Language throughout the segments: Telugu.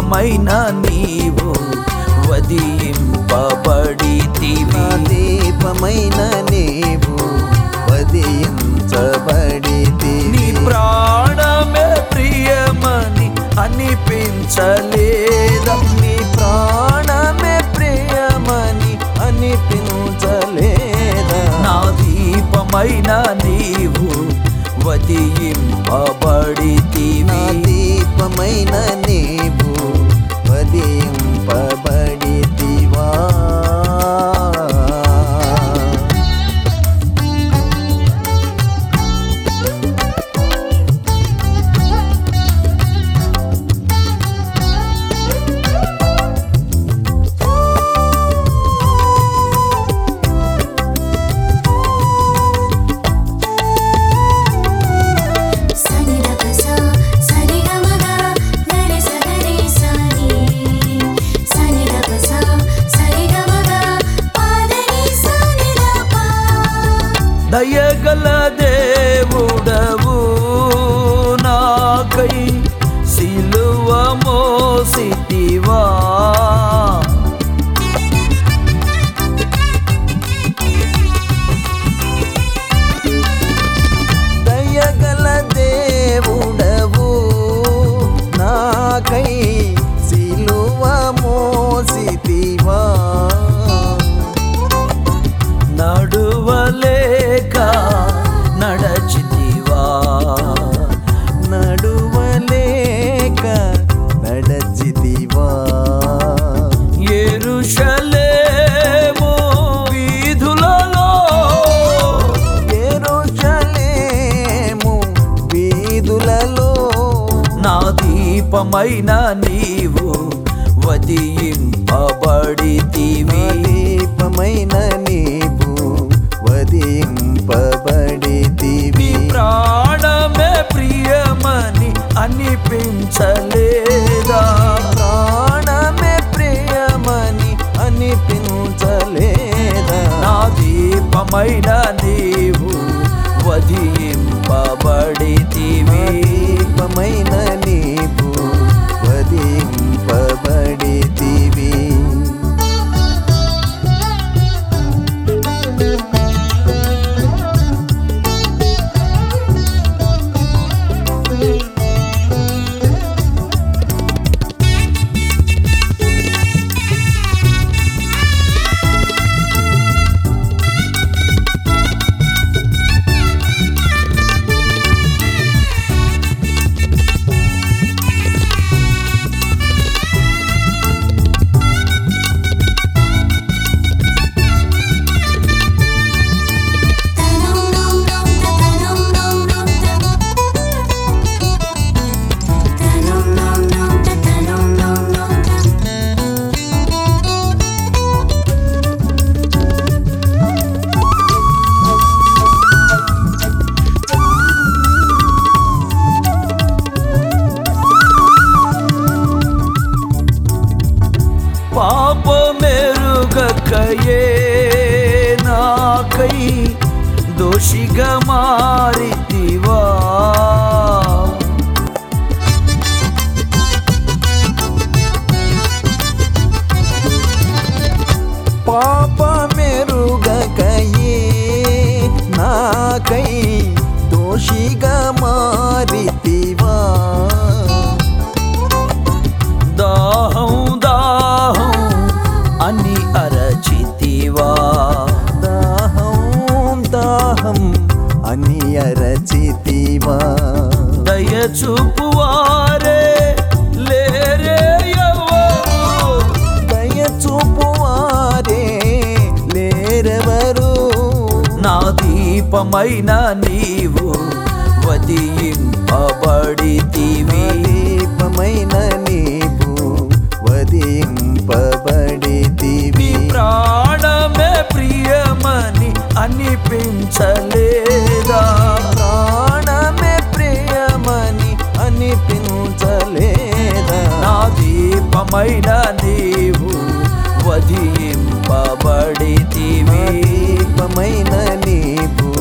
దీపమైన నీవు వదింపబడితివి నా దీపమైన నీవు వదించబడితి నీ ప్రాణమే ప్రియమని అనిపించలేదా నీ ప్రాణమే ప్రియమని అనిపించలేదా నా దీపమైన నీవు వదింపబడితివి నా దీపమైన నీవు వదింపబడితివా సని రపస సని గమగ గరి సగరి సని సని రపస సని గమగ పాదని సని రప దయగల దేవుడవు నాకై సిలువ మోసితివా దయగల దేవుడవు నాకై సిలువ మోసితివా నడువలేక నడచితివా నడువలేక నడచితివా ఎరుషలేము వీధులలో యెరూషలేము వీధులలో నా దీపమైన నీవు వదింపబడితివి దీపమైన నీవు వదింపబడితివి నీ ప్రాణమే ప్రియమని అనిపించలేదా ప్రాణమే ప్రియమని అనిపించలేదా నా దీపమైన నీవు వదింపబడితివి దీపమైన నీవు వదింపబడితివి తనం నం నం తనం నం నం తనం నం నం తనం నం నం పాపమెరుగకయే నాకై దోషిగా మారితివా పాప మెరుగకయే నాకై దోషిగా మారితివా దాహం దాహం అని అరచితివా దాహం దాహం అని అరచితివా దయ చూపువారే లేరే ఎవ్వరు. దయ చూపువారే లేరెవరు నా దీపమైన నీవు వదింపబడితివి దీపమైన నీవు వదింపబడితివి నీ ప్రాణమే ప్రియమని అనిపించలేదా ప్రాణమే ప్రియమని అనిపించలేదా నా దీపమైన నీవు వదింపబడితివి దీపమైన నీవు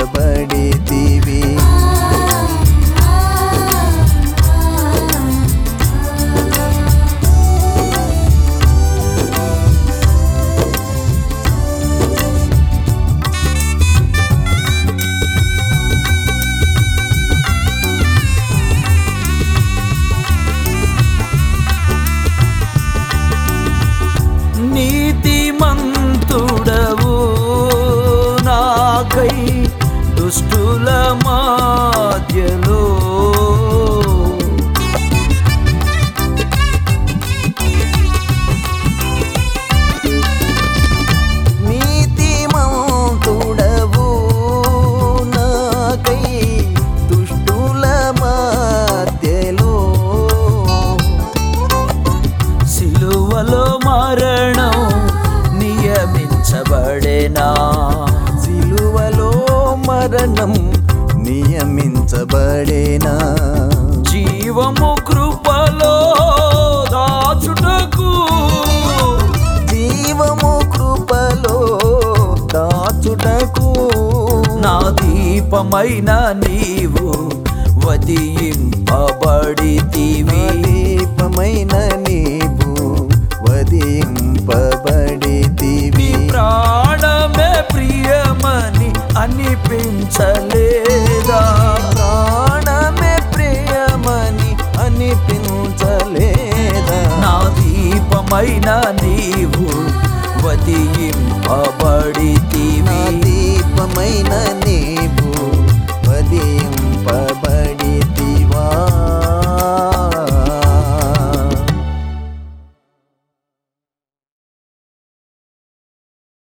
వదింపబడితివి ఆ నియమింపబడేనా సిలువలో మరణం నియమించబడేనా జీవము కృపలో దాచుటకు జీవము కృపలో దాచుటకు నా దీపమైన నీవు వదింపబడితివి దీపమైన నీవు వదింపబడితివి ప్రాణమే ప్రియమని అనిపించలేదా ప్రాణమే ప్రియమని అనిపించలేదా నా దీపమైన నీవు నా వదింపబడితివి